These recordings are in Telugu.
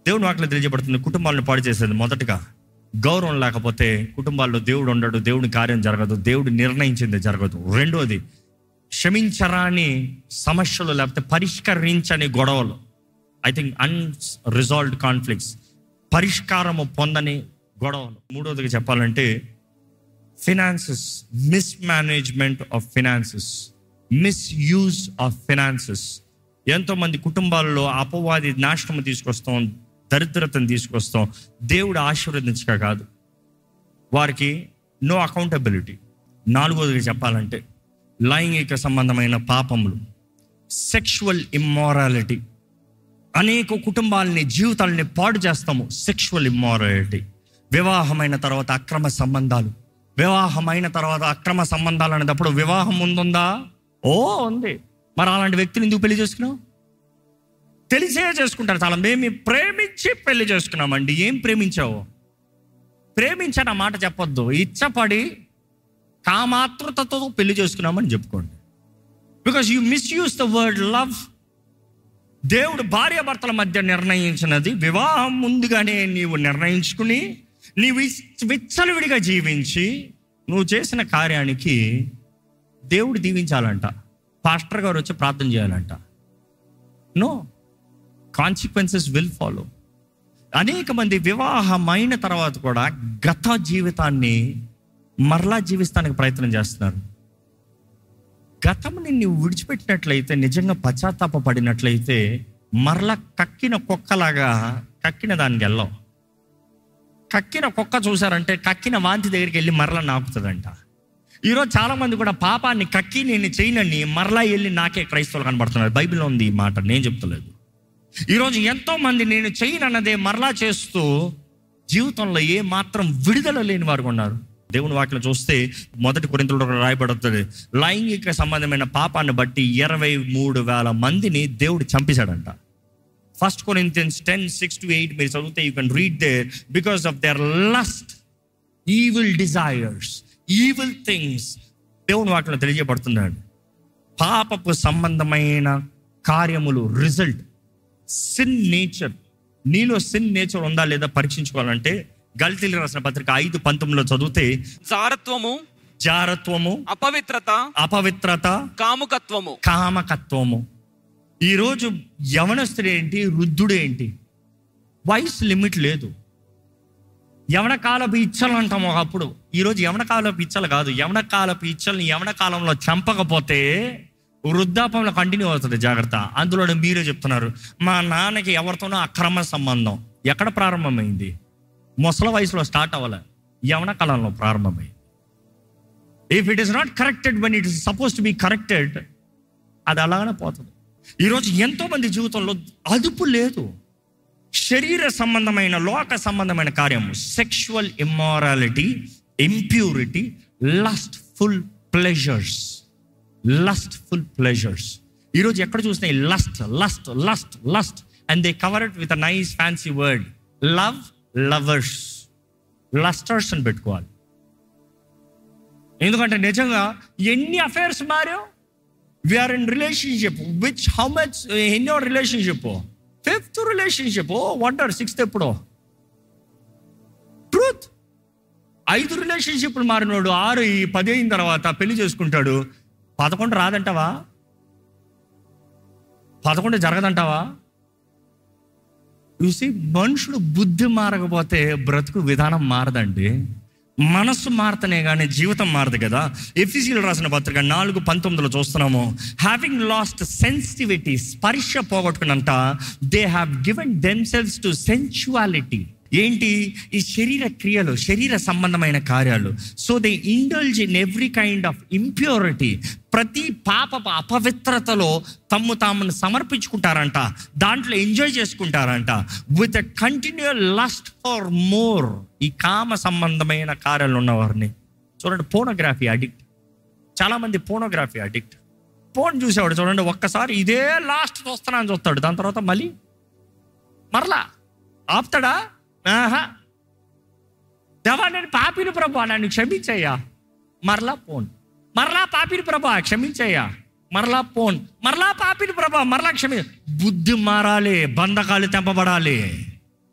దేవుని వాటిలో తెలియజేయబడుతుంది కుటుంబాలను పాడు చేసేది మొదటగా గౌరవం లేకపోతే కుటుంబాల్లో దేవుడు ఉండడు దేవుడి కార్యం జరగదు దేవుడు నిర్ణయించింది జరగదు రెండోది క్షమించరాని సమస్యలు లేకపోతే పరిష్కరించని గొడవలు ఐ థింక్ అన్రిజాల్వ్డ్ కాన్ఫ్లిక్ట్స్ పరిష్కారము పొందని గొడవలు మూడోదిగా చెప్పాలంటే finances mismanagement of finances misuse of finances ఎంతోమంది కుటుంబాల్లో అపవాది నాశనం తీసుకొస్తాం దరిద్రతను తీసుకొస్తాం దేవుడు ఆశీర్వదించక కాదు వారికి నో అకౌంటబిలిటీ నాలుగోదిగా చెప్పాలంటే లైంగిక సంబంధమైన పాపములు సెక్షువల్ ఇమ్మారాలిటీ అనేక కుటుంబాలని జీవితాలని పాడు చేస్తాము సెక్షువల్ ఇమ్మారాలిటీ వివాహమైన తర్వాత అక్రమ సంబంధాలు వివాహమైన తర్వాత అక్రమ సంబంధాలు అనేటప్పుడు వివాహం ముందుందా ఓ ఉంది మరి అలాంటి వ్యక్తిని ఎందుకు పెళ్లి చేసుకున్నావు తెలిసే చేసుకుంటారు చాలా మేము ప్రేమించి పెళ్లి చేసుకున్నామండి ఏం ప్రేమించావు ప్రేమించని మాట చెప్పొద్దు ఇచ్చపడి కామాతృతతో పెళ్లి చేసుకున్నామని చెప్పుకోండి because you misuse the word love దేవుడు భార్యాభర్తల మధ్య నిర్ణయించినది వివాహం ముందుగానే నీవు నిర్ణయించుకుని నీవు ఇచ్- విచ్చలవిడిగా జీవించి నువ్వు చేసిన కార్యానికి దేవుడు దీవించాలంట పాస్టర్ గారు వచ్చి ప్రార్థన చేయాలంట నో కాన్సిక్వెన్సెస్ విల్ ఫాలో అనేక మంది వివాహమైన తర్వాత కూడా గత జీవితాన్ని మరలా జీవిస్తానికి ప్రయత్నం చేస్తున్నారు గతంని నువ్వు విడిచిపెట్టినట్లయితే నిజంగా పశ్చాత్తాప పడినట్లయితే మరలా కక్కిన కుక్కలాగా కక్కిన దానికి వెళ్ళావు కక్కిన కుక్క చూసారంటే కక్కిన వాంతి దగ్గరికి వెళ్ళి మరలా నాకుతుందంట ఈరోజు చాలా మంది కూడా పాపాన్ని కక్కి నేను చేయనని మరలా వెళ్ళి నాకే క్రైస్తవులు కనబడుతున్నారు బైబిల్లో ఉంది ఈ మాట నేను చెప్తలేదు ఈరోజు ఎంతో మంది నేను చేయనన్నదే మరలా చేస్తూ జీవితంలో ఏ మాత్రం విడుదల లేని వారు ఉన్నారు దేవుని వాక్యం చూస్తే మొదటి కొరింతలో రాయబడుతుంది లైంగిక సంబంధమైన పాపాన్ని బట్టి ఇరవై మూడు వేల మందిని దేవుడు చంపేశాడంట first Corinthians ten six to eight మీరు చదివితే you can read there because of their lust evil desires evil things దేవుని వాక్యంలో తెలియజేయబడుతున్నాడు పాపపు సంబంధమైన కార్యములు రిజల్ట్ సిన్ నేచర్ నీలో సిన్ నేచర్ ఉందా లేదా పరీక్షించుకోవాలంటే గల్తీలు రాసిన పత్రిక ఐదు పంతొమ్మిదిలో చదివితే జారత్వము జారత్వము అపవిత్రత అపవిత్రత కాముకత్వము కామకత్వము ఈరోజు యవనస్తుడు ఏంటి వృద్ధుడు ఏంటి వయసు లిమిట్ లేదు యవన కాలపు ఇచ్చలు అంటాం ఒకప్పుడు ఈరోజు యవన కాలపు ఇచ్చలు కాదు యవన కాలపు ఇచ్చల్ని యవన కాలంలో చంపకపోతే వృద్ధాపంలో కంటిన్యూ అవుతుంది జాగ్రత్త అందులో మీరే చెప్తున్నారు మా నాన్నకి ఎవరితోనో అక్రమ సంబంధం ఎక్కడ ప్రారంభమైంది ముసల వయసులో స్టార్ట్ అవ్వలే యవన కాలంలో ప్రారంభమైంది if it is not corrected when it is suppose to be corrected అది అలాగనే పోతుంది ఈరోజు ఎంతో మంది జీవితంలో అదుపు లేదు శరీర సంబంధమైన లోక సంబంధమైన కార్యము sexual immorality impurity lustful pleasures lustful pleasures ఈరోజు ఎక్కడ చూసినా lust lust lust lust and they cover it with a nice fancy word love lovers lusters అని పెట్టుకోవాలి ఎందుకంటే నిజంగా ఎన్ని అఫైర్స్ మారావు we are in relationship which how much ఎన్నో relationship fifth relationship oh wonder sixth ఎప్పుడో ట్రూత్ ఐదు రిలేషన్షిప్లు మారినోడు ఆరు ఈ పది అయిన తర్వాత పెళ్లి చేసుకుంటాడు పదకొండు రాదంటావా పదకొండు జరగదంటావా చూసి మనుషుడు బుద్ధి మారకపోతే బ్రతుకు విధానం మారదండి మనస్సు మారతనే కానీ జీవితం మారదు కదా ఎఫీసీలు రాసిన పత్రిక నాలుగు పంతొమ్మిదిలో చూస్తున్నాము హ్యావింగ్ లాస్ట్ సెన్సిటివిటీ స్పర్శ పోగొట్టుకున్నంత they have given themselves to sensuality ఏంటి ఈ శరీర క్రియలు శరీర సంబంధమైన కార్యాలు so they indulge in every kind of impurity ప్రతి పాప అపవిత్రతలో తమ్ము తామును సమర్పించుకుంటారంట దాంట్లో ఎంజాయ్ చేసుకుంటారంట with a continue lust for more ఈ కామ సంబంధమైన కార్యాలు ఉన్నవారిని చూడండి పోనోగ్రఫీ అడిక్ట్ చాలా మంది పోనోగ్రఫీ అడిక్ట్ ఫోన్ చూసేవాడు చూడండి ఒక్కసారి ఇదే లాస్ట్ చూస్తున్నా అని చూస్తాడు దాని తర్వాత మళ్ళీ మరలా ఆపుతాడా ఆహా దేవా నేను పాపిని ప్రభా నన్ను క్షమించయ్యా మరలా పోన్ మరలా పాపిని ప్రభా క్షమించయ్యా మరలా పోన్ మరలా పాపిని ప్రభా మరలా క్షమి బుద్ధి మారాలి బంధకాలు తెంపబడాలి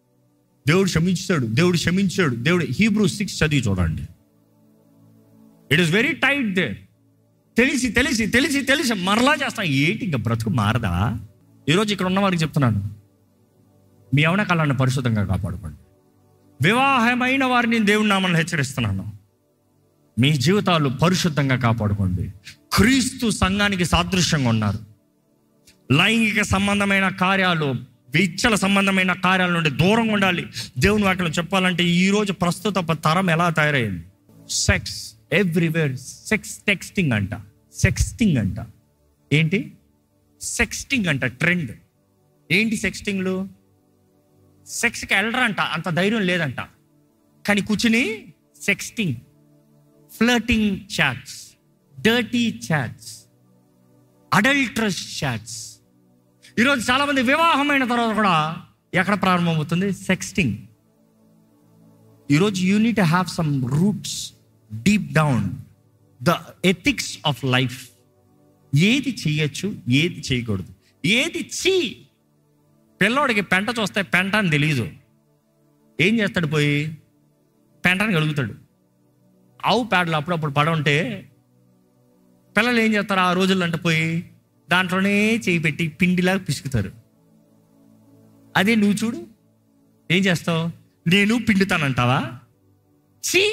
దేవుడు క్షమించాడు దేవుడు క్షమించాడు దేవుడు హీబ్రూ సిక్స్ చదివి చూడండి it is very tight they తెలిసి తెలిసి తెలిసి తెలిసి మరలా చేస్తా ఏంటి ఇంకా బ్రతుకు మారదా ఈరోజు ఇక్కడ ఉన్న వారికి చెప్తున్నాను మీ యవన కాలాన్ని పరిశుద్ధంగా కాపాడుకోండి వివాహమైన వారిని దేవుని నామని హెచ్చరిస్తున్నాను మీ జీవితాలు పరిశుద్ధంగా కాపాడుకోండి క్రీస్తు సంఘానికి సాదృశ్యంగా ఉన్నారు లైంగిక సంబంధమైన కార్యాలు విచ్చల సంబంధమైన కార్యాల నుండి దూరంగా ఉండాలి దేవుని వాటిలో చెప్పాలంటే ఈ రోజు ప్రస్తుత తరం ఎలా తయారైంది సెక్స్ ఎవ్రీవేర్ సెక్స్ టెక్స్టింగ్ అంట సెక్స్టింగ్ అంట ఏంటి సెక్స్టింగ్ అంట ట్రెండ్ ఏంటి సెక్స్టింగ్లు సెక్స్కి వెళ్ళరంట అంత ధైర్యం లేదంట కానీ కూర్చుని sexting flirting chats dirty chats adulterous chats ఈరోజు చాలామంది వివాహమైన తర్వాత కూడా ఎక్కడ ప్రారంభమవుతుంది సెక్స్టింగ్ ఈరోజు you need have some roots deep down the ethics of life ఏది చేయొచ్చు ఏది చేయకూడదు ఏది చీ పిల్లోడికి పెంట చూస్తే పెంట అని తెలియదు ఏం చేస్తాడు పోయి పెంటని కలుగుతాడు ఆవు పేడలు అప్పుడప్పుడు పడ ఉంటే పిల్లలు ఏం చేస్తారు ఆ రోజుల్లో అంటే పోయి దాంట్లోనే చేయి పెట్టి పిండిలాగా పిసుకుతారు అదే నువ్వు చూడు ఏం చేస్తావు నేను పిండుతానంటావా చీ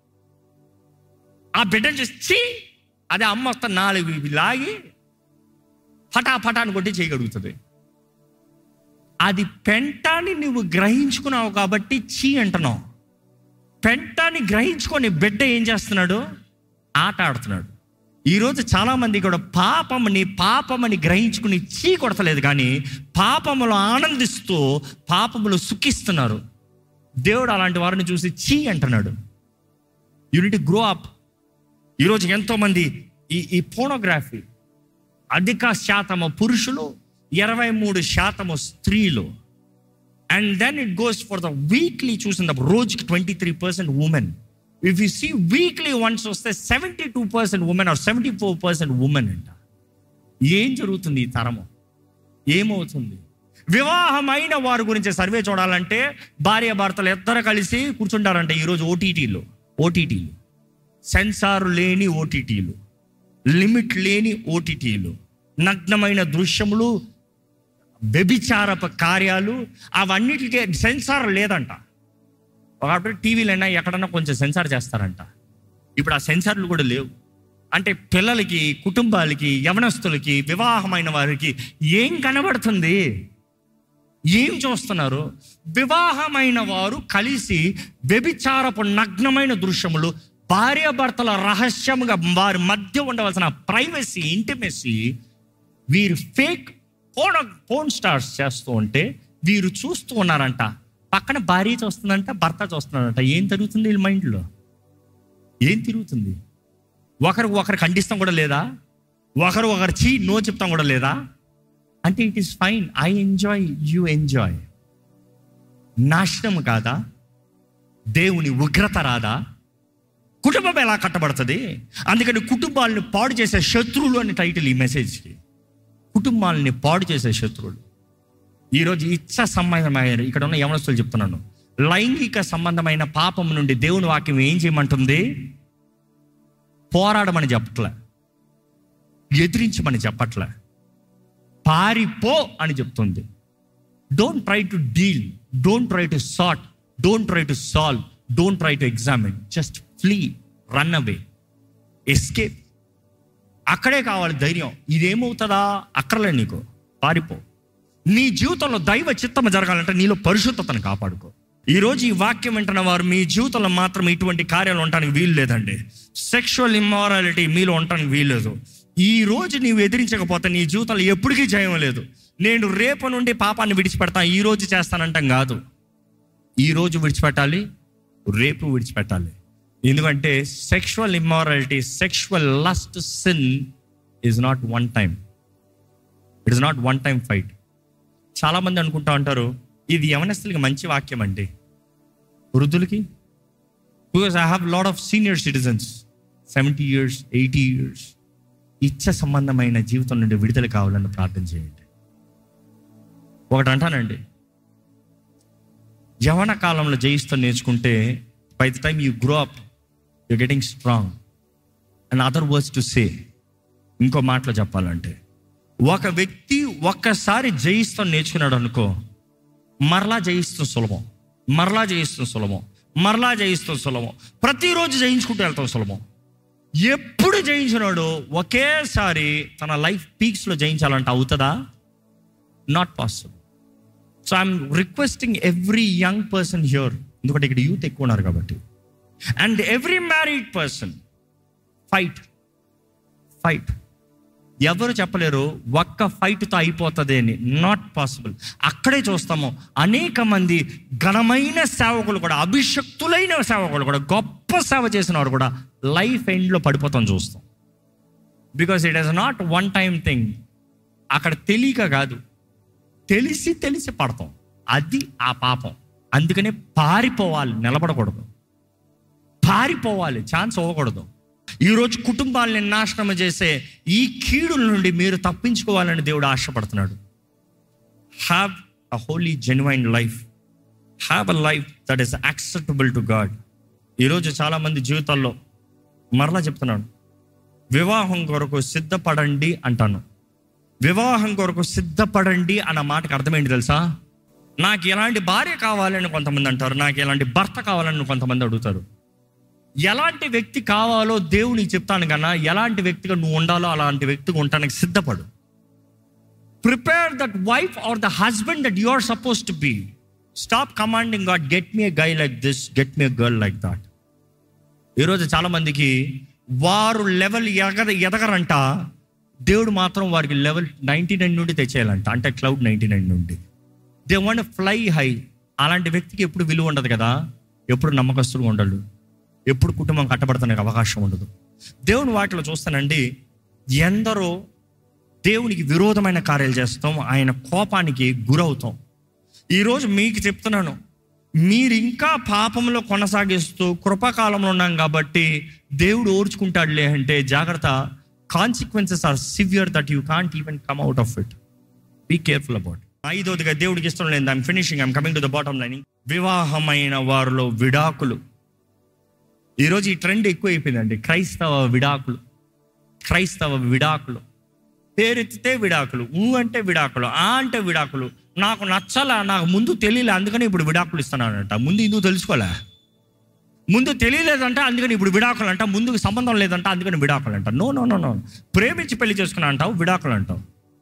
ఆ బిడ్డను చూసి చీ అదే అమ్మ వస్తా నాలుగు ఇవి లాగి ఫటా ఫటా అని కొట్టి చేయగలుగుతుంది అది పెంటాని నువ్వు గ్రహించుకున్నావు కాబట్టి చీ అంటున్నావు పెంటాన్ని గ్రహించుకొని బిడ్డ ఏం చేస్తున్నాడు ఆట ఆడుతున్నాడు ఈరోజు చాలామంది కూడా పాపమని పాపమని గ్రహించుకుని చీ కొడతలేదు కానీ పాపములో ఆనందిస్తూ పాపములు సుఖిస్తున్నారు దేవుడు అలాంటి వారిని చూసి చీ అంటున్నాడు యూనిట్ గ్రో అప్ ఈరోజు ఎంతోమంది ఈ ఈ ఫోనోగ్రఫీ అధిక శాతము పురుషులు ఇరవై మూడు శాతము స్త్రీలు and then it goes for the weekly చూసిన రోజుకి twenty three percent women if you see weekly once వస్తే seventy two percent women or seventy four percent women అంట ఏం జరుగుతుంది ఈ తరము ఏమవుతుంది వివాహమైన వారి గురించి సర్వే చూడాలంటే భార్య భర్తలు ఇద్దరు కలిసి కూర్చుంటారంట ఈరోజు ఓటీటీలు ఓటీటీలు సెన్సార్ లేని ఓటీటీలు లిమిట్ లేని ఓటీటీలు నగ్నమైన దృశ్యములు వ్యభిచారప కార్యాలు అవన్నిటికీ సెన్సార్ లేదంట ఒకప్పుడు టీవీలైనా ఎక్కడన్నా కొంచెం సెన్సార్ చేస్తారంట ఇప్పుడు ఆ సెన్సార్లు కూడా లేవు అంటే పిల్లలకి కుటుంబాలకి యవనస్తులకి వివాహమైన వారికి ఏం కనబడుతుంది ఏం చూస్తున్నారు వివాహమైన వారు కలిసి వ్యభిచారపు నగ్నమైన దృశ్యములు భార్యాభర్తల రహస్యముగా వారి మధ్య ఉండవలసిన ప్రైవసీ ఇంటిమెసీ వీరు ఫేక్ ఫోన్ ఫోన్ స్టార్స్ చేస్తూ ఉంటే వీరు చూస్తూ ఉన్నారంట పక్కన భార్య చూస్తుందంట భర్త చూస్తున్నాడంట ఏం జరుగుతుంది వీళ్ళ మైండ్లో ఏం తిరుగుతుంది ఒకరికి ఒకరు ఖండిస్తాం కూడా లేదా ఒకరు ఒకరు చీ నో చెప్తాం కూడా లేదా అంటే it is fine I enjoy you enjoy నాశనం కాదా దేవుని ఉగ్రత రాదా కుటుంబం ఎలా కట్టబడుతుంది అందుకని కుటుంబాలను పాడు చేసే శత్రువులు అని టైటిల్ ఈ మెసేజ్కి కుటుంబాలని పాడు చేసే శత్రువులు ఈరోజు ఇచ్చ సంబంధమైన ఇక్కడ ఉన్న యవనస్తులు చెప్తున్నాను లైంగిక సంబంధమైన పాపం నుండి దేవుని వాక్యం ఏం చేయమంటుంది పోరాడమని చెప్పట్లే ఎదిరించమని చెప్పట్లే పారిపో అని చెప్తుంది don't try to deal don't try to sort don't try to solve don't try to examine just flee run away escape అక్కడే కావాలి ధైర్యం ఇదేమవుతుందా అక్కర్లే నీకు పారిపో నీ జీవితంలో దైవ చిత్తము జరగాలంటే నీలో పరిశుద్ధతను కాపాడుకో ఈ రోజు ఈ వాక్యం వింటున్న వారు మీ జీవితంలో మాత్రం ఇటువంటి కార్యాలు ఉండటానికి వీలు లేదండి సెక్షువల్ ఇమ్మారాలిటీ మీలో ఉండటానికి వీలు లేదు ఈ రోజు నీవు ఎదిరించకపోతే నీ జీవితంలో ఎప్పటికీ జయం లేదు నేను రేపు నుండి పాపాన్ని విడిచిపెడతాను ఈ రోజు చేస్తానంటాం కాదు ఈ రోజు విడిచిపెట్టాలి రేపు విడిచిపెట్టాలి ఎందుకంటే sexual immorality sexual lust sin is not one time it is not one time fight చాలామంది అనుకుంటా ఉంటారు ఇది యవనస్తులకి మంచి వాక్యం అండి వృద్ధులకి because I have lot of senior citizens seventy years eighty years ఇచ్చ సంబంధమైన జీవితం నుండి విడుదల కావాలని ప్రార్థన చేయండి ఒకటి అంటానండి యవన కాలంలో జయిస్తూ నేర్చుకుంటే by the time you grow up you getting strong and other words to say ఇంకో మాటలో చెప్పాలంటే ఒక వ్యక్తి ఒక్కసారి జయిస్తూ నేర్చుకున్నాడు అనుకో మరలా జయిస్తూ సులభం మరలా జయిస్తూ సులభం మరలా జయిస్తూ సులభం ప్రతిరోజు జయించుకుంటూ వెళ్తాం సులభం ఎప్పుడు జయించినాడు ఒకేసారి తన లైఫ్ పీక్స్లో జయించాలంటే అవుతుందా not possible so I'm requesting every young person here ఎందుకంటే ఇక్కడ యూత్ ఎక్కువ ఉన్నారు కాబట్టి and every married person fight fight ఎవరు చెప్పలేరు ఒక్క ఫైట్తో అయిపోతుంది అని నాట్ పాసిబుల్ అక్కడే చూస్తాము అనేక మంది ఘనమైన సేవకులు కూడా అభిషక్తులైన సేవకులు కూడా గొప్ప సేవ చేసిన వారు కూడా లైఫ్ ఎండ్లో పడిపోతాం చూస్తాం because it is not one time thing అక్కడ తెలియక కాదు తెలిసి తెలిసి పడతాం అది ఆ పాపం అందుకనే పారిపోవాలి నిలబడకూడదు పారిపోవాలి ఛాన్స్ ఇవ్వకూడదు ఈరోజు కుటుంబాలని నాశనం చేసే ఈ కీడుల నుండి మీరు తప్పించుకోవాలని దేవుడు ఆశపడుతున్నాడు have a holy genuine life have a life that is acceptable to God ఈరోజు చాలామంది జీవితాల్లో మరలా చెప్తున్నాను వివాహం కొరకు సిద్ధపడండి అంటాను వివాహం కొరకు సిద్ధపడండి అన్న మాటకు అర్థమేంటి తెలుసా నాకు ఎలాంటి భార్య కావాలని కొంతమంది అంటారు నాకు ఎలాంటి భర్త కావాలని కొంతమంది అడుగుతారు ఎలాంటి వ్యక్తి కావాలో దేవునికి చెప్తాను కన్నా ఎలాంటి వ్యక్తిగా నువ్వు ఉండాలో అలాంటి వ్యక్తిగా ఉండటానికి సిద్ధపడు prepare that wife or the husband that you are suppose to be stop commanding God get me guy like this get me girl like that ఈరోజు చాలా మందికి వారు లెవెల్ ఎగర ఎదగరంట దేవుడు మాత్రం వారికి లెవెల్ నైంటీ నైన్ నుండి తెచ్చేయాలంట అంటే క్లౌడ్ నైంటీ నైన్ నుండి దే వాంట్ ఫ్లై హై అలాంటి వ్యక్తికి ఎప్పుడు విలువ ఉండదు కదా ఎప్పుడు నమ్మకస్తుడు ఉండడు ఎప్పుడు కుటుంబం కట్టబడతానికి అవకాశం ఉండదు దేవుని వాటిలో చూస్తానండి ఎందరో దేవునికి విరోధమైన కార్యాలు చేస్తాం ఆయన కోపానికి గురవుతాం ఈరోజు మీకు చెప్తున్నాను మీరు ఇంకా పాపంలో కొనసాగిస్తూ కృపకాలంలో ఉన్నాం కాబట్టి దేవుడు ఓర్చుకుంటాడులే అంటే జాగ్రత్త consequences are severe that you can't even come out of it be careful about ఐదోదిగా దేవుడికి ఇష్టం లేదు I'm finishing I'm coming to the bottom lining వివాహమైన వారిలో విడాకులు ఈరోజు ఈ ట్రెండ్ ఎక్కువ అయిపోయిందండి క్రైస్తవ విడాకులు క్రైస్తవ విడాకులు పేరెత్తితే విడాకులు ఊ అంటే విడాకులు ఆ అంటే విడాకులు నాకు నచ్చలా నాకు ముందు తెలియలే అందుకని ఇప్పుడు విడాకులు ఇస్తున్నానంట ముందు ఎందుకు తెలుసుకోలే ముందు తెలియలేదంట అందుకని ఇప్పుడు విడాకులు అంట ముందుకు సంబంధం లేదంట అందుకని విడాకులు అంట నో నో నో నో ప్రేమించి పెళ్లి చేసుకున్నా అంటావు విడాకులు అంటావు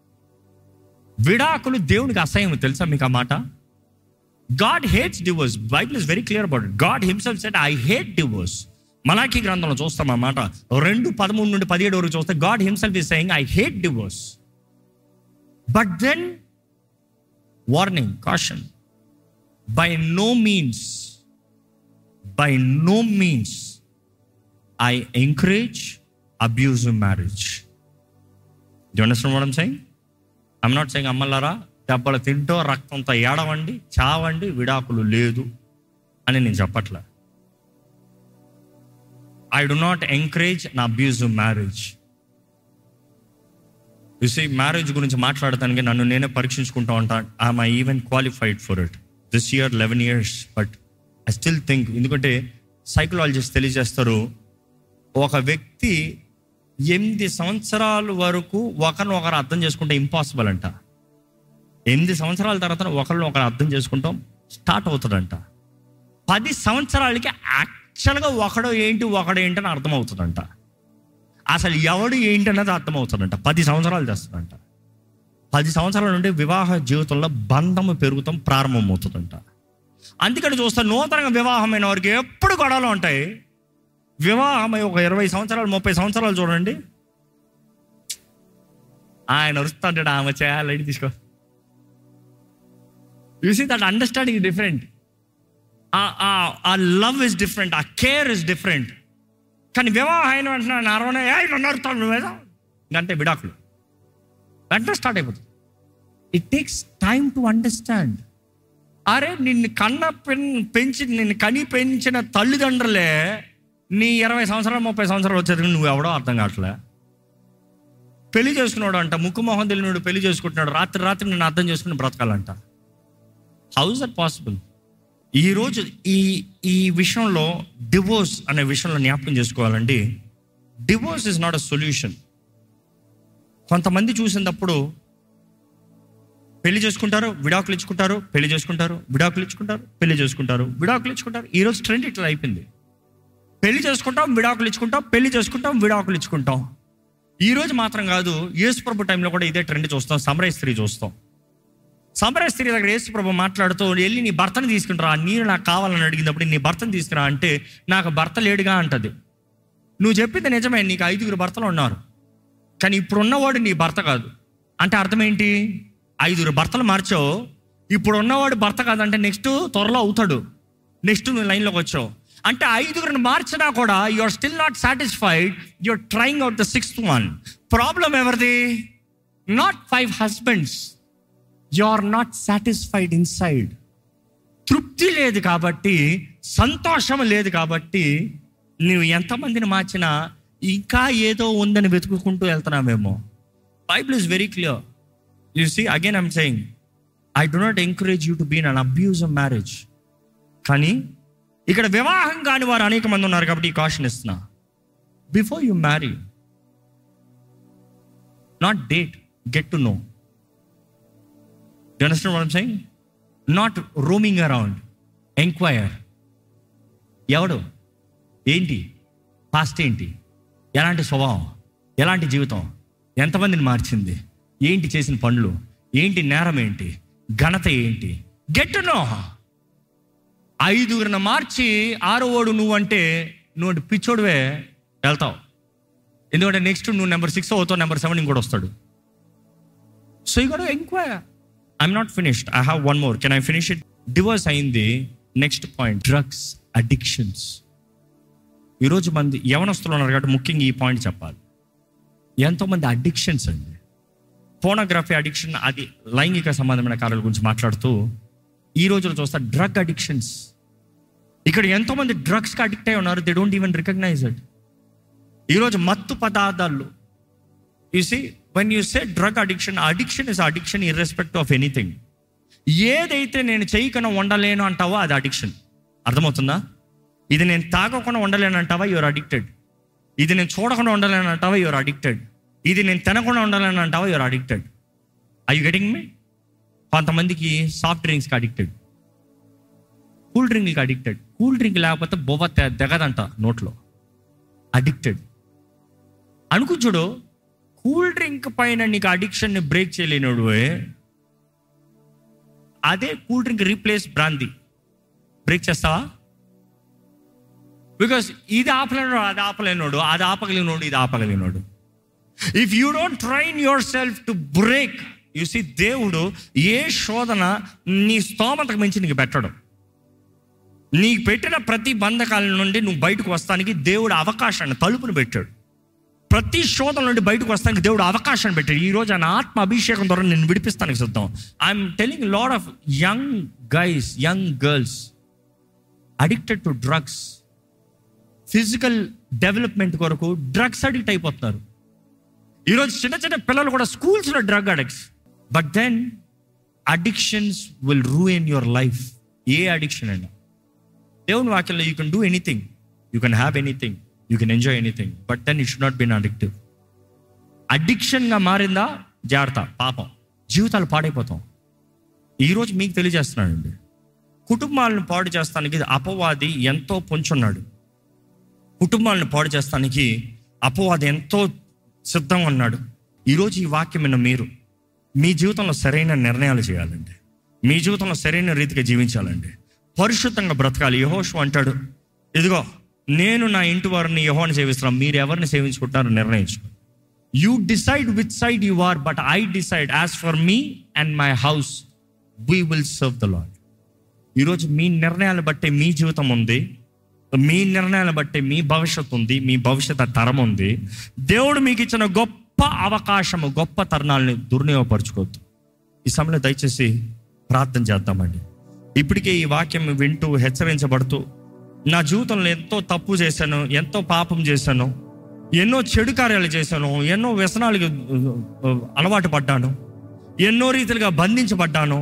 విడాకులు దేవునికి అసహ్యం తెలుసా మీకు ఆ మాట God hates divorce Bible is very clear about it God himself said I hate divorce మలాఖీ గ్రంథంలో చూస్తాం ఆ మాట రెండు పదమూడు నుండి పదిహేడు వరకు చూస్తే God himself is saying I hate divorce but then warning caution by no means by no means I encourage abusive marriage you understand what I'm saying I'm not saying అమ్మలారా దెబ్బలు తింటూ రక్తంతో ఏడవండి చావండి విడాకులు లేదు అని నేను చెప్పట్లే ఐ డు నాట్ ఎంకరేజ్ నా అబ్యూజివ్ మ్యారేజ్ సీ మ్యారేజ్ గురించి మాట్లాడటానికి నన్ను నేనే పరీక్షించుకుంటా ఉంటాను I'm I even qualified for it this year eleven years but I still think ఎందుకంటే సైకలాలజిస్ట్ తెలియజేస్తారు ఒక వ్యక్తి ఎనిమిది సంవత్సరాల వరకు ఒకరిని ఒకరు అర్థం చేసుకుంటే ఇంపాసిబుల్ అంట ఎనిమిది సంవత్సరాల తర్వాత ఒకరిని ఒకరు అర్థం చేసుకుంటాం స్టార్ట్ అవుతుందంట పది సంవత్సరాలకి యాక్చువల్గా ఒకడు ఏంటి ఒకడు ఏంటి అని అర్థమవుతుందంట అసలు ఎవడు ఏంటి అన్నది అర్థమవుతుందంట పది సంవత్సరాలు చేస్తుందంట పది సంవత్సరాల నుండి వివాహ జీవితంలో బంధము పెరుగుతాం ప్రారంభమవుతుందంట అందుకని చూస్తే నూతనంగా వివాహమైన వారికి ఎప్పుడు గొడవలు ఉంటాయి వివాహమై ఒక ఇరవై సంవత్సరాలు ముప్పై సంవత్సరాలు చూడండి ఆయన అరుస్తుంటాడు ఆమె చేయాలని తీసుకో you see that understanding different ఆ లవ్ ఇస్ డిఫరెంట్ ఆ కేర్ ఇస్ డిఫరెంట్ కానీ వివాహం అయిన వెంటనే నరవనే నడుతాడు నువ్వేదో ఇంకంటే విడాకులు వెంటనే స్టార్ట్ అయిపోతుంది it takes time to understand అరే నిన్ను కన్న పెన్ పెంచి నిన్ను కని పెంచిన తల్లిదండ్రులే నీ ఇరవై సంవత్సరాలు ముప్పై సంవత్సరాలు వచ్చేది నువ్వు ఎవడో అర్థం కావట్లే పెళ్లి చేసుకున్నాడు అంట ముక్కు మొహం తెలియనాడు పెళ్లి చేసుకుంటున్నాడు రాత్రి రాత్రి నేను అర్థం చేసుకుని బ్రతకాలంట హౌ ఇస్ దట్ పాసిబుల్ ఈరోజు ఈ ఈ విషయంలో డివోర్స్ అనే విషయంలో జ్ఞాపకం చేసుకోవాలండి divorce is not a solution కొంతమంది చూసినప్పుడు పెళ్లి చేసుకుంటారు విడాకులు ఇచ్చుకుంటారు పెళ్లి చేసుకుంటారు విడాకులు ఇచ్చుకుంటారు పెళ్లి చేసుకుంటారు విడాకులు ఇచ్చుకుంటారు ఈరోజు ట్రెండ్ ఇట్లా అయిపోయింది పెళ్లి చేసుకుంటాం విడాకులు ఇచ్చుకుంటాం పెళ్లి చేసుకుంటాం విడాకులు ఇచ్చుకుంటాం ఈ రోజు మాత్రం కాదు యేసు ప్రభు టైంలో కూడా ఇదే ట్రెండ్ చూస్తాం సమరయ స్త్రీ చూస్తాం సమరయ స్త్రీ దగ్గర యేసు ప్రభు మాట్లాడుతూ వెళ్ళి నీ భర్తను తీసుకుంటారా ఆ నీరు నాకు కావాలని అడిగినప్పుడు నీ భర్తను తీసుకురా అంటే నాకు భర్త లేడుగా అంటది నువ్వు చెప్పింది నిజమే నీకు ఐదుగురు భర్తలు ఉన్నారు కానీ ఇప్పుడు ఉన్నవాడు నీ భర్త కాదు అంటే అర్థం ఏంటి ఐదుగురు భర్తలు మార్చావు ఇప్పుడు ఉన్నవాడు భర్త కాదంటే నెక్స్ట్ త్వరలో అవుతాడు నెక్స్ట్ నువ్వు లైన్లోకి వచ్చావు అంటే ఐదుగురిని మార్చినా కూడా you are still not satisfied you are trying out the sixth one problem ఎవరిది not five husbands you are not satisfied inside తృప్తి లేదు కాబట్టి సంతోషం లేదు కాబట్టి నువ్వు ఎంతమందిని మార్చినా ఇంకా ఏదో ఉందని వెతుకుంటూ వెళ్తున్నామేమో Bible is very clear you see again I'm saying I do not encourage you to been an abuse of marriage కానీ ఇక్కడ వివాహం కాని వారు అనేక మంది ఉన్నారు కాబట్టి ఈ కాషన్ ఇస్తున్నా before you marry not date get to know you understand what saying not roaming around enquire ఎవడు ఏంటి పాస్ట్ ఏంటి ఎలాంటి స్వభావం ఎలాంటి జీవితం ఎంతమందిని మార్చింది ఏంటి చేసిన పనులు ఏంటి నేరం ఏంటి ఘనత ఏంటి గెట్ నో ఐదుగురిని మార్చి ఆరో ఓడు నువ్వు అంటే నువ్వు అంటే పిచ్చోడువే వెళ్తావు ఎందుకంటే నెక్స్ట్ నువ్వు నెంబర్ సిక్స్ అవుతావు నెంబర్ సెవెన్ ఇంకోటి వస్తాడు so you go enquire I'm not finished I have one more can I finish it divorce అయింది నెక్స్ట్ పాయింట్ డ్రగ్స్ అడిక్షన్స్ ఈరోజు మంది యవనస్తులు ఉన్నారు కాబట్టి ముఖ్యంగా ఈ పాయింట్ చెప్పాలి ఎంతోమంది అడిక్షన్స్ అండి ఫోనోగ్రఫీ అడిక్షన్ అది లైంగిక సంబంధమైన కార్యాల గురించి మాట్లాడుతూ ఈ రోజులో చూస్తా డ్రగ్ అడిక్షన్స్ ఇక్కడ ఎంతోమంది డ్రగ్స్కి అడిక్ట్ అయి ఉన్నారు they don't even recognize it ఈరోజు మత్తు పదార్థాలు you see when you say drug addiction addiction is addiction irrespect of anything ఏదైతే నేను చేయకుండా ఉండలేను అంటావో అది అడిక్షన్ అర్థమవుతుందా ఇది నేను తాగకుండా ఉండలేను అంటావా యువర్ అడిక్టెడ్ ఇది నేను చూడకుండా ఉండలేను అంటావా యువర్ అడిక్టెడ్ ఇది నేను తినకుండా ఉండలేను అంటావా your addicted I you getting me కొంతమందికి సాఫ్ట్ డ్రింక్స్కి అడిక్టెడ్ కూల్ డ్రింక్కి అడిక్టెడ్ కూల్ డ్రింక్ లేకపోతే బొవ్వ తె- తెగదంట నోట్లో అడిక్టెడ్ అనుకు చూడు కూల్ డ్రింక్ పైన నీకు అడిక్షన్ని బ్రేక్ చేయలేనోడు అదే కూల్ డ్రింక్ రీప్లేస్ బ్రాంతి బ్రేక్ చేస్తావా బికాస్ ఇది ఆపలేనోడు అది ఆపలేనోడు అది ఆపగలిగినోడు ఇది ఆపగలిగినోడు if you don't train yourself to break you see దేవుడు ఏ శోధన నీ స్తోమతకు మించి నీకు పెట్టడం నీకు పెట్టిన ప్రతి బంధకాల నుండి నువ్వు బయటకు వస్తానికి దేవుడు అవకాశాన్ని తలుపును పెట్టాడు ప్రతి శోధన నుండి బయటకు వస్తానికి దేవుడు అవకాశాన్ని పెట్టాడు ఈ రోజు ఆయన ఆత్మ అభిషేకం ద్వారా నేను విడిపిస్తానికి సిద్ధం I'm telling lot of young guys young girls addicted to drugs physical development కొరకు డ్రగ్స్ అడిక్ట్ అయిపోతున్నారు ఈరోజు చిన్న చిన్న పిల్లలు కూడా స్కూల్స్లో drug addicts but then addictions will ruin your life ఏ అడిక్షన్ అయినా దేవుని వాక్యంలో you can do anything you can have anything you can enjoy anything but then it should not been addictive అడిక్షన్గా మారిందా జాగ్రత్త పాపం జీవితాలు పాడైపోతాం ఈరోజు మీకు తెలియజేస్తున్నానండి కుటుంబాలను పాడు చేస్తానికి అపవాది ఎంతో పొంచున్నాడు కుటుంబాలను పాడు చేస్తానికి అపవాది ఎంతో సిద్ధంగా ఉన్నాడు ఈరోజు ఈ వాక్యం విన్న మీరు మీ జీవితంలో సరైన నిర్ణయాలు చేయాలండి మీ జీవితంలో సరైన రీతిగా జీవించాలండి పరిశుద్ధంగా బ్రతకాలి యహోషు అంటాడు ఇదిగో నేను నా ఇంటి వారిని యహోని సేవిస్తున్నాను మీరు ఎవరిని సేవించుకుంటున్నారో నిర్ణయించుకో you decide which side you are but I decide as for me and my house we will serve the lord ఈరోజు మీ నిర్ణయాలు బట్టే మీ జీవితం ఉంది మీ నిర్ణయాలు బట్టే మీ భవిష్యత్తు ఉంది మీ భవిష్యత్ తరం ఉంది దేవుడు మీకు ఇచ్చిన గొప్ప అవకాశము గొప్ప తరుణాలని దుర్వినియోగపరచుకోవద్దు ఈ సమయంలో దయచేసి ప్రార్థన చేద్దామండి ఇప్పటికే ఈ వాక్యం వింటూ హెచ్చరించబడుతూ నా జీవితంలో ఎంతో తప్పు చేశాను ఎంతో పాపం చేశాను ఎన్నో చెడు కార్యాలు చేశాను ఎన్నో వ్యసనాలకు అలవాటు పడ్డాను ఎన్నో రీతిలుగా బంధించబడ్డాను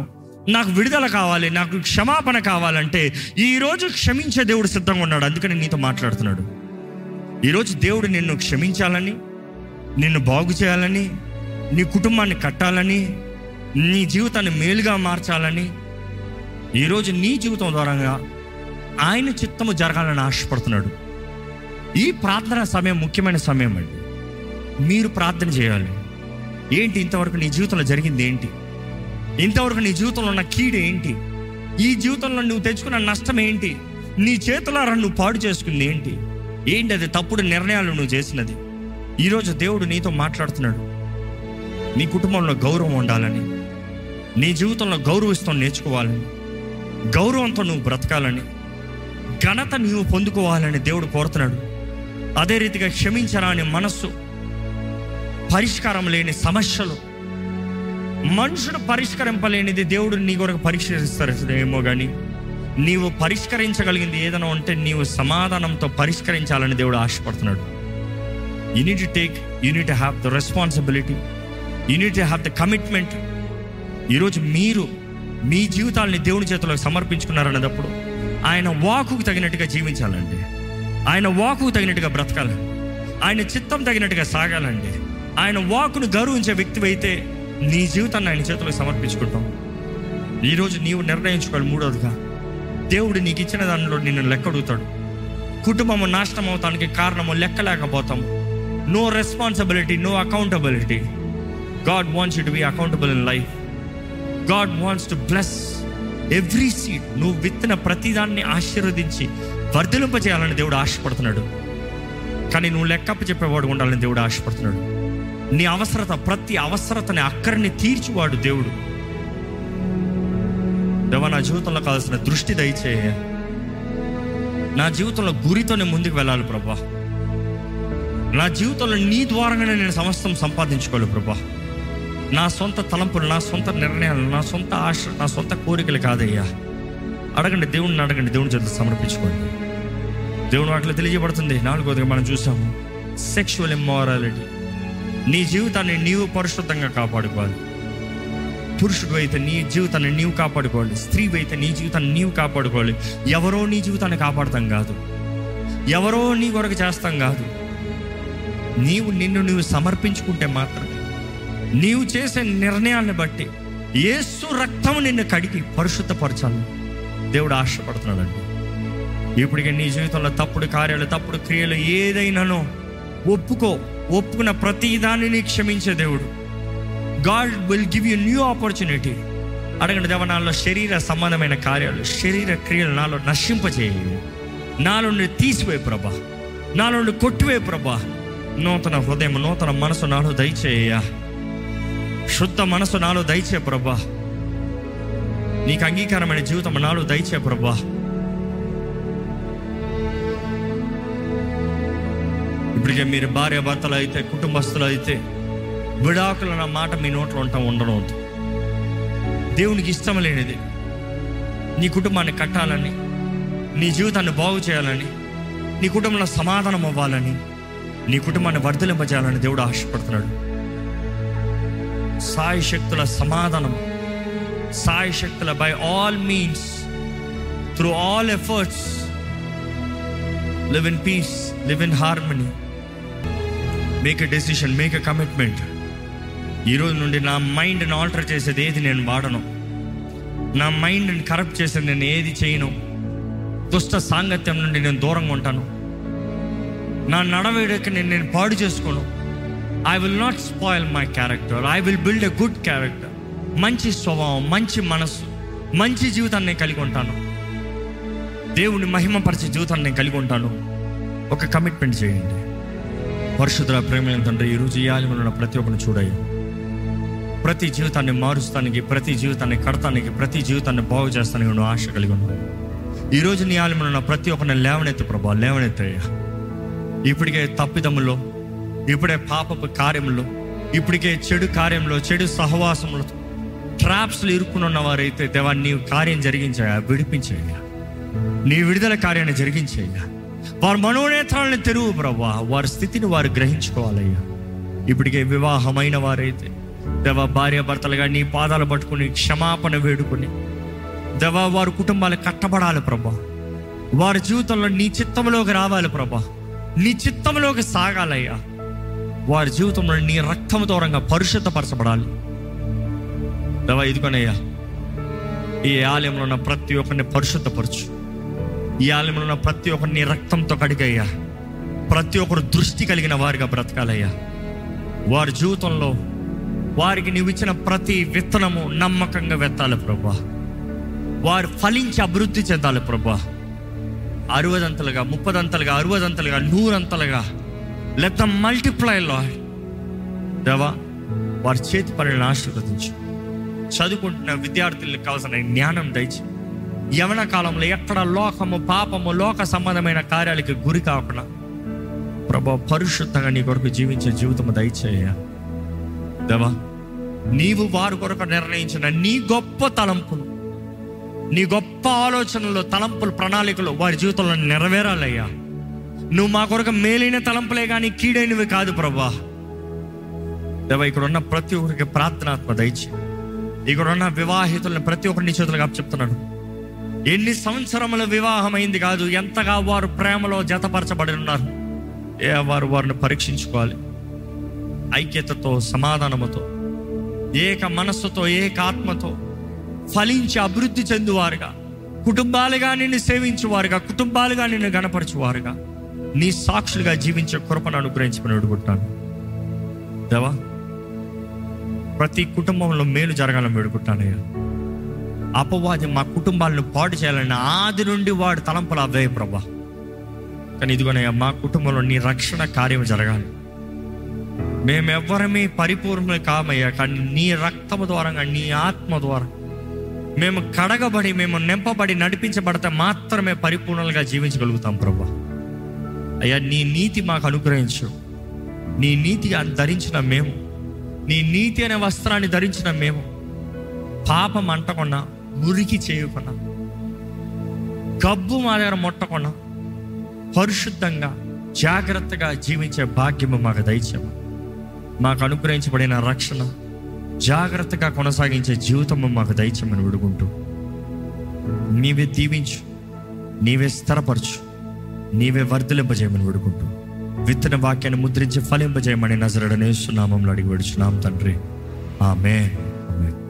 నాకు విడుదల కావాలి నాకు క్షమాపణ కావాలంటే ఈరోజు క్షమించే దేవుడు సిద్ధంగా ఉన్నాడు అందుకని నీతో మాట్లాడుతున్నాడు ఈరోజు దేవుడు నిన్ను క్షమించాలని నిన్ను బాగు చేయాలని నీ కుటుంబాన్ని కట్టాలని నీ జీవితాన్ని మేలుగా మార్చాలని ఈరోజు నీ జీవితం ద్వారా ఆయన చిత్తము జరగాలని ఆశపడుతున్నాడు ఈ ప్రార్థన సమయం ముఖ్యమైన సమయం అండి మీరు ప్రార్థన చేయాలి ఏంటి ఇంతవరకు నీ జీవితంలో జరిగింది ఏంటి ఇంతవరకు నీ జీవితంలో ఉన్న కీడు ఏంటి ఈ జీవితంలో నువ్వు తెచ్చుకున్న నష్టం ఏంటి నీ చేతులారా నువ్వు పాడు చేసుకుంది ఏంటి ఏంటి అది తప్పుడు నిర్ణయాలు నువ్వు చేసినది ఈరోజు దేవుడు నీతో మాట్లాడుతున్నాడు నీ కుటుంబంలో గౌరవం ఉండాలని నీ జీవితంలో గౌరవిస్తాం నేర్చుకోవాలని గౌరవంతో నువ్వు బ్రతకాలని ఘనత నీవు పొందుకోవాలని దేవుడు కోరుతున్నాడు అదే రీతిగా క్షమించరాని మనస్సు పరిష్కారం లేని సమస్యలు మనుషుడు పరిష్కరింపలేనిది దేవుడు నీ కొరకు పరిష్కరిస్తారు ఏమో కానీ నీవు పరిష్కరించగలిగింది ఏదైనా ఉంటే నీవు సమాధానంతో పరిష్కరించాలని దేవుడు ఆశపడుతున్నాడు unit to take unit to have the responsibility unit to have the commitment ఈరోజు మీరు మీ జీవితాలని దేవుని చేతిలో సమర్పించుకున్నారన్నప్పుడు ఆయన వాకుకు తగినట్టుగా జీవించాలండి ఆయన వాకుకు తగినట్టుగా బ్రతకాలండి ఆయన చిత్తం తగినట్టుగా సాగాలండి ఆయన వాకును గౌరవించే వ్యక్తి అయితే నీ జీవితాన్ని ఆయన చేతిలో సమర్పించుకుంటాం ఈరోజు నీవు నిర్ణయించుకోవాలి మూడవదిగా దేవుడు నీకు ఇచ్చిన దానిలో నిన్ను లెక్క అడుగుతాడు కుటుంబము నాశనం అవటానికి కారణము లెక్క లేకపోతాము no responsibility no accountability God wants you to be accountable in life God wants to bless every seed నువ్వు విత్తిన ప్రతిదాన్ని ఆశీర్వదించి వర్ధలింప చేయాలని దేవుడు ఆశపడుతున్నాడు కానీ నువ్వు లెక్కప్ప చెప్పేవాడు ఉండాలని దేవుడు ఆశపడుతున్నాడు నీ అవసరత ప్రతి అవసరతని అక్కడిని తీర్చివాడు దేవుడు దేవా నా జీవితంలో కావాల్సిన దృష్టి దయచేయ నా జీవితంలో గురితోనే ముందుకు వెళ్ళాలి ప్రభా నా జీవితంలో నీ ద్వారానే నేను సమస్తం సంపాదించుకోవాలి ప్రభా నా సొంత తలంపులు నా సొంత నిర్ణయాలు నా సొంత ఆశ నా సొంత కోరికలు కాదయ్యా అడగండి దేవుడిని అడగండి దేవుని చేత సమర్పించుకోండి దేవుని వాటిలో తెలియజేయబడుతుంది నాలుగోదిగా మనం చూసాము సెక్షువల్ ఇమ్మారాలిటీ నీ జీవితాన్ని నీవు పరిశుద్ధంగా కాపాడుకోవాలి పురుషుడు అయితే నీ జీవితాన్ని నీవు కాపాడుకోవాలి స్త్రీ అయితే నీ జీవితాన్ని నీవు కాపాడుకోవాలి ఎవరో నీ జీవితాన్ని కాపాడతాం కాదు ఎవరో నీ కొరకు చేస్తాం కాదు నీవు నిన్ను నువ్వు సమర్పించుకుంటే మాత్రమే నీవు చేసే నిర్ణయాన్ని బట్టి యేసు రక్తం నిన్ను కడిగి పరిశుద్ధపరచాలి దేవుడు ఆశపడుతున్నాడండి ఇప్పటికే నీ జీవితంలో తప్పుడు కార్యాలు తప్పుడు క్రియలు ఏదైనానో ఒప్పుకో ఒప్పుకున్న ప్రతి దానిని క్షమించే దేవుడు God will give you new opportunity అడగండి దేవ నాలో శరీర సంబంధమైన కార్యాలు శరీర క్రియలు నాలో నశింపచేయి నాలో నుండి తీసివే ప్రభా నాలో నుండి కొట్టివే ప్రభా నూతన హృదయం నూతన మనసు నాలో దయచేయ శుద్ధ మనసు నాలో దయచే ప్రభా నీకు అంగీకారమైన జీవితం నాలో దయచే ప్రభా ఇప్పటికే మీరు భార్య భర్తలు అయితే కుటుంబస్తులు అయితే విడాకులు అన్న మాట మీ నోట్లో ఉంటాం ఉండడం వద్దు దేవునికి ఇష్టం లేనిది నీ కుటుంబాన్ని కట్టాలని నీ జీవితాన్ని బాగు చేయాలని నీ కుటుంబంలో సమాధానం అవ్వాలని నీ కుటుంబాన్ని వర్ధలింపజేయాలని దేవుడు ఆశపడుతున్నాడు సాయి శక్తుల సమాధానం సాయి శక్తుల by all means through all efforts live in peace live in harmony make a decision make a commitment ఈరోజు నుండి నా మైండ్ని ఆల్టర్ చేసేది ఏది నేను వాడను నా మైండ్ని కరప్ట్ చేసేది నేను ఏది చేయను దుష్ట సాంగత్యం నుండి నేను దూరంగా ఉంటాను నా నడవేడకి నేను నేను పాడు చేసుకోను I will not spoil my character I will build a good character మంచి స్వభావం మంచి మనస్సు మంచి జీవితాన్ని నేను కలిగి ఉంటాను దేవుని మహిమపరిచే జీవితాన్ని నేను కలిగి ఉంటాను ఒక కమిట్మెంట్ చేయండి పరిశుద్ధ ప్రేమ తండ్రి ఈరోజు ఈ ఆలయంలో ఉన్న ప్రతి ఒక్కరిని చూడయ్యా ప్రతి జీవితాన్ని మారుస్తానికి ప్రతి జీవితాన్ని కడతానికి ప్రతి జీవితాన్ని బాగు చేస్తానికి నువ్వు ఆశ కలిగి ఉన్నావు ఈరోజు నీ ఆలయంలో ఉన్న ప్రతి ఒక్కరిని లేవనెత్తు ప్రభా లేవనెత్తయ్యా ఇప్పటికే తప్పిదములో ఇప్పుడే పాపపు కార్యములో ఇప్పటికే చెడు కార్యంలో చెడు సహవాసంలో ట్రాప్స్లో ఇరుక్కుని ఉన్న వారైతే దేవా నీ కార్యం జరిగించాయా విడిపించాయా నీ విడుదల కార్యాన్ని జరిగించేయ్యా వారి మనోనేత్రాలను తెరువు ప్రభా వారి స్థితిని వారు గ్రహించుకోవాలయ్యా ఇప్పటికే వివాహమైన వారైతే దేవ భార్య భర్తలుగా నీ పాదాలు పట్టుకుని క్షమాపణ వేడుకుని దేవ వారి కుటుంబాలు కట్టబడాలి ప్రభా వారి జీవితంలో నీ చిత్తంలోకి రావాలి ప్రభా నీ చిత్తంలోకి సాగాలయ్యా వారి జీవితంలో నీ రక్తం దూరంగా పరిశుద్ధపరచబడాలి దేవ ఇదిగోనయ్యా ఈ ఆలయంలో ఉన్న ప్రతి ఒక్కరిని పరిశుద్ధపరచు ఈ ఆలయంలో ఉన్న ప్రతి ఒక్కరిని నీ రక్తంతో కడిగయ్యా ప్రతి ఒక్కరు దృష్టి కలిగిన వారిగా బ్రతకాలయ్యా వారి జీవితంలో వారికి నీవు ఇచ్చిన ప్రతి విత్తనము నమ్మకంగా వెత్తాలి ప్రభా వారు ఫలించి అభివృద్ధి చెందాలి ప్రభా అరవదంతలుగా ముప్పదంతలుగా అరవదంతలుగా నూరంతలుగా లెట్ ద మల్టిప్లై లాడ్ దేవా వారి చేతి పనులను ఆశీర్వదించు చదువుకుంటున్న విద్యార్థులకు కావాల్సిన జ్ఞానం దయచి యవన కాలంలో ఎక్కడ లోకము పాపము లోక సంబంధమైన కార్యాలకి గురి కాకుండా ప్రభా పరిశుద్ధంగా నీ కొరకు జీవించే జీవితం దయచేయ దేవా నీవు వారి కొరకు నిర్ణయించిన నీ గొప్ప తలంపులు నీ గొప్ప ఆలోచనలు తలంపులు ప్రణాళికలు వారి జీవితంలో నెరవేరాలయ్యా నువ్వు మా కొరకు మేలైన తలంపులే కానీ కీడైనవి కాదు ప్రభా దేవా ఇక్కడ ఉన్న ప్రతి ఒక్కరికి ప్రార్థనాత్మ దయచి ఇక్కడ ఉన్న వివాహితులను ప్రతి ఒక్కరిని చేతులుగా చెప్తున్నాను ఎన్ని సంవత్సరముల వివాహం అయింది కాదు ఎంతగా వారు ప్రేమలో జతపరచబడి ఉన్నారు ఏ వారు వారిని పరీక్షించుకోవాలి ఐక్యతతో సమాధానముతో ఏక మనస్సుతో ఏక ఆత్మతో ఫలించి అభివృద్ధి చెందువారుగా కుటుంబాలుగా నిన్ను సేవించువారుగా కుటుంబాలుగా నిన్ను గణపరచువారుగా నీ సాక్షులుగా జీవించే కృపను అనుగ్రహించమని అడుగుతాను దేవా ప్రతి కుటుంబంలో మేలు జరగాలని వేడుకుంటానయ్యా అపవాది మా కుటుంబాలను పాడు చేయాలని ఆది నుండి వాడు తలంపులు అవే ప్రభా కానీ ఇదిగోనయ్యా మా కుటుంబంలో నీ రక్షణ కార్యం జరగాలి మేమెవ్వరమే పరిపూర్ణులు కామయ్యా కానీ నీ రక్తము ద్వారా నీ ఆత్మ ద్వారా మేము కడగబడి మేము నింపబడి నడిపించబడితే మాత్రమే పరిపూర్ణంగా జీవించగలుగుతాం ప్రభా అయ్యా నీ నీతి మాకు అనుగ్రహించు నీ నీతి ధరించిన మేము నీ నీతి అనే వస్త్రాన్ని ధరించిన మేము పాపం అంటకుండా మురికి చేయకుండా గబ్బు మా దగ్గర ముట్టకుండా పరిశుద్ధంగా జాగ్రత్తగా జీవించే భాగ్యము మాకు దయచేమ మాకు అనుగ్రహించబడిన రక్షణ జాగ్రత్తగా కొనసాగించే జీవితము మాకు దయచేమని విడుకుంటూ నీవే దీవించు నీవే స్థిరపరచు నీవే వర్ధలింపజేయమని విడుకుంటూ విత్తన వాక్యాన్ని ముద్రించి ఫలింపజేయమని నజరడనేస్తున్నామంలో అడిగి విడుచున్నాం తండ్రి ఆమె ఆమె